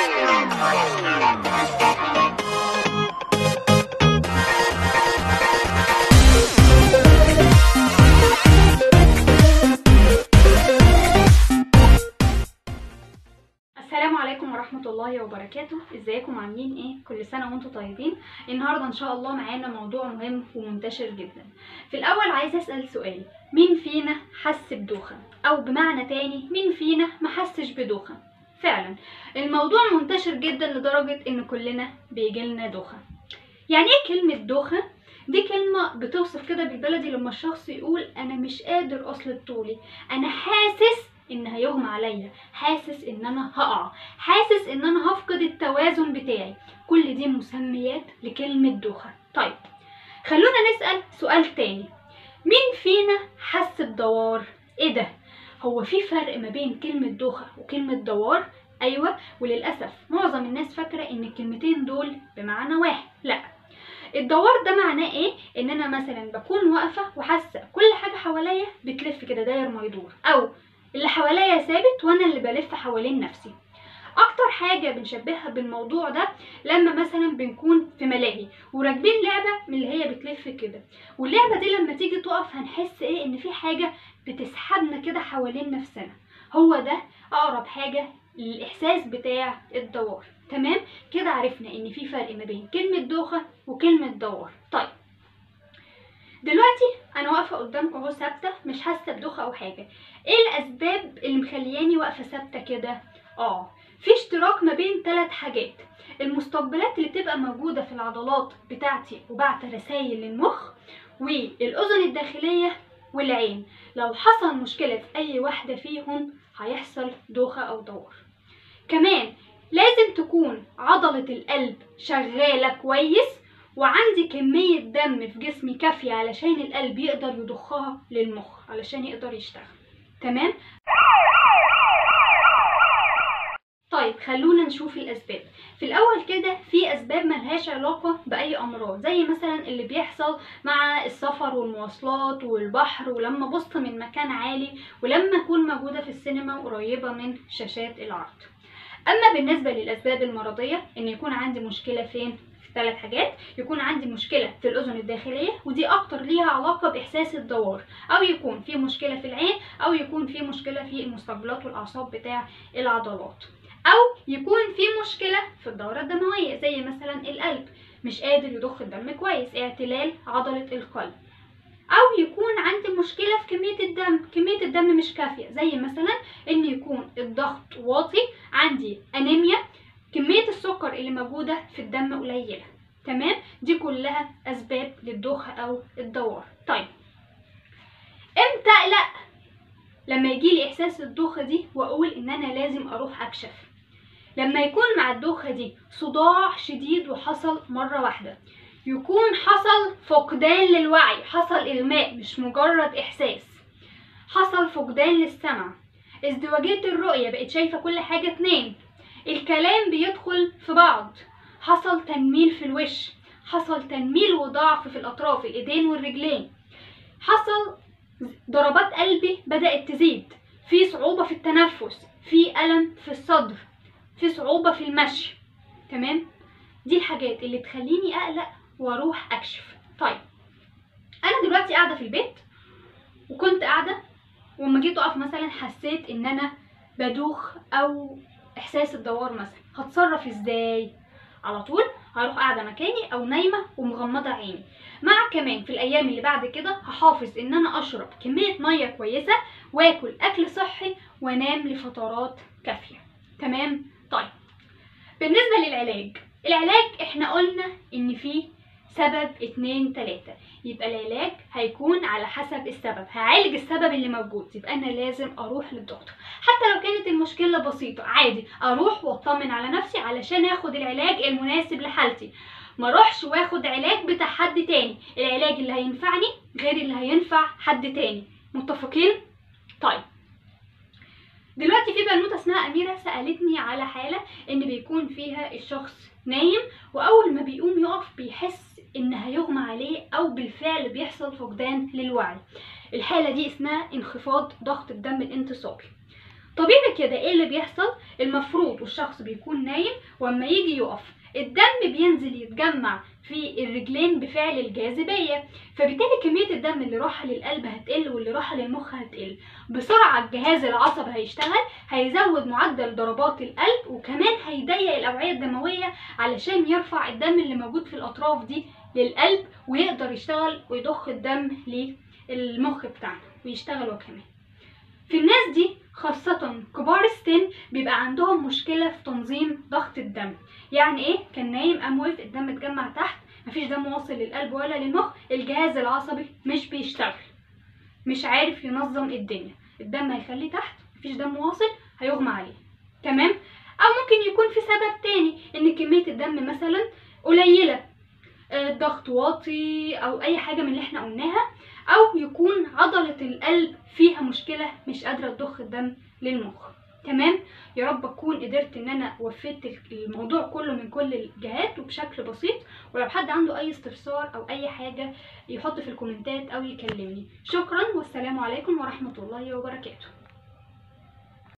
السلام عليكم ورحمة الله وبركاته ازيكم عاملين ايه كل سنة وانتم طيبين النهاردة ان شاء الله معانا موضوع مهم ومنتشر جدا في الاول عايزة اسأل سؤال مين فينا حس بدوخة او بمعنى تاني مين فينا ما حسش بدوخة فعلا الموضوع منتشر جدا لدرجة ان كلنا بيجيلنا دوخة يعني ايه كلمة دوخة دي كلمة بتوصف كده بالبلدي لما الشخص يقول انا مش قادر اصل طولي انا حاسس ان هيغمى عليا حاسس ان انا هقع حاسس ان انا هفقد التوازن بتاعي كل دي مسميات لكلمة دوخة طيب خلونا نسأل سؤال تاني مين فينا حس بدوار ايه ده هو في فرق ما بين كلمة دوخة وكلمة دوار ايوه وللأسف معظم الناس فاكرة ان الكلمتين دول بمعنى واحد لا الدوار ده معناه ايه ان انا مثلا بكون واقفه وحاسه كل حاجه حواليا بتلف كده داير ما يدور او اللي حواليا ثابت وانا اللي بلف حوالين نفسي اكتر حاجه بنشبهها بالموضوع ده لما مثلا بنكون في ملاهي وراكبين لعبه من اللي هي بتلف كده واللعبه دي لما تيجي تقف هنحس ايه ان في حاجه بتسحبنا كده حوالين نفسنا هو ده اقرب حاجه للاحساس بتاع الدوار تمام كده عرفنا ان في فرق ما بين كلمه دوخه وكلمه دوار طيب دلوقتي انا واقفه قدامكم اهو ثابته مش حاسه بدوخه او حاجه ايه الاسباب اللي مخلياني واقفه ثابته كده اه في اشتراك ما بين ثلاث حاجات المستقبلات اللي بتبقى موجوده في العضلات بتاعتي وبعت رسائل للمخ والاذن الداخليه والعين لو حصل مشكله في اي واحده فيهم هيحصل دوخه او دوار كمان لازم تكون عضله القلب شغاله كويس وعندي كمية دم في جسمي كافية علشان القلب يقدر يضخها للمخ علشان يقدر يشتغل تمام طيب خلونا نشوف الأسباب في الأول كده في أسباب ملهاش علاقة بأي أمراض زي مثلا اللي بيحصل مع السفر والمواصلات والبحر ولما بص من مكان عالي ولما أكون موجودة في السينما قريبة من شاشات العرض أما بالنسبة للأسباب المرضية إن يكون عندي مشكلة فين ثلاث حاجات يكون عندي مشكلة في الأذن الداخلية ودي أكتر ليها علاقة بإحساس الدوار أو يكون في مشكلة في العين أو يكون في مشكلة في المستقبلات والأعصاب بتاع العضلات أو يكون في مشكلة في الدورة الدموية زي مثلا القلب مش قادر يضخ الدم كويس اعتلال عضلة القلب أو يكون عندي مشكلة في كمية الدم كمية الدم مش كافية زي مثلا إن يكون الضغط واطي عندي أنيميا كمية السكر اللي موجودة في الدم قليلة تمام دي كلها أسباب للدوخة أو الدوار طيب امتى أقلق لما يجيلي إحساس الدوخة دي وأقول إن أنا لازم أروح أكشف لما يكون مع الدوخة دي صداع شديد وحصل مرة واحدة يكون حصل فقدان للوعي حصل إغماء مش مجرد إحساس حصل فقدان للسمع ازدواجية الرؤية بقت شايفة كل حاجة اتنين الكلام بيدخل في بعض حصل تنميل في الوش حصل تنميل وضعف في الأطراف الإيدين والرجلين حصل ضربات قلبي بدأت تزيد في صعوبة في التنفس في ألم في الصدر في صعوبة في المشي تمام دي الحاجات اللي تخليني أقلق وأروح أكشف طيب أنا دلوقتي قاعدة في البيت وكنت قاعدة وما جيت أقف مثلا حسيت إن أنا بدوخ أو احساس الدوار مثلا هتصرف ازاي على طول هروح قاعده مكاني او نايمه ومغمضه عيني مع كمان في الايام اللي بعد كده هحافظ ان انا اشرب كميه ميه كويسه واكل اكل صحي وانام لفترات كافيه تمام طيب بالنسبه للعلاج العلاج احنا قلنا ان فيه سبب اتنين تلاتة يبقى العلاج هيكون على حسب السبب هعالج السبب اللي موجود يبقى انا لازم اروح للدكتور حتى لو كانت المشكلة بسيطة عادي اروح واطمن على نفسي علشان اخد العلاج المناسب لحالتي ما اروحش واخد علاج بتاع حد تاني العلاج اللي هينفعني غير اللي هينفع حد تاني متفقين طيب دلوقتي في بنوته اسمها اميره سالتني على حاله ان بيكون فيها الشخص نايم واول ما بيقوم يقف بيحس ان هيغمى عليه او بالفعل بيحصل فقدان للوعي الحاله دي اسمها انخفاض ضغط الدم الانتصابي طبيعي كده ايه اللي بيحصل المفروض والشخص بيكون نايم واما يجي يقف الدم بينزل يتجمع في الرجلين بفعل الجاذبية فبالتالي كمية الدم اللي رايحة للقلب هتقل واللي رايحة للمخ هتقل بسرعة الجهاز العصبي هيشتغل هيزود معدل ضربات القلب وكمان هيضيق الأوعية الدموية علشان يرفع الدم اللي موجود في الأطراف دي للقلب ويقدر يشتغل ويضخ الدم للمخ بتاعنا ويشتغل هو كمان في الناس دي خاصة كبار السن بيبقى عندهم مشكلة في تنظيم ضغط الدم يعني ايه كان نايم قام وقف الدم اتجمع تحت مفيش دم واصل للقلب ولا للمخ الجهاز العصبي مش بيشتغل مش عارف ينظم الدنيا الدم هيخليه تحت مفيش دم واصل هيغمى عليه تمام او ممكن يكون في سبب تاني ان كمية الدم مثلا قليلة آه، الضغط واطي او اي حاجة من اللي احنا قلناها او يكون عضلة القلب فيها مشكلة مش قادرة تضخ الدم للمخ تمام يا رب اكون قدرت ان انا وفيت الموضوع كله من كل الجهات وبشكل بسيط ولو حد عنده اي استفسار او اي حاجة يحط في الكومنتات او يكلمني شكرا والسلام عليكم ورحمة الله وبركاته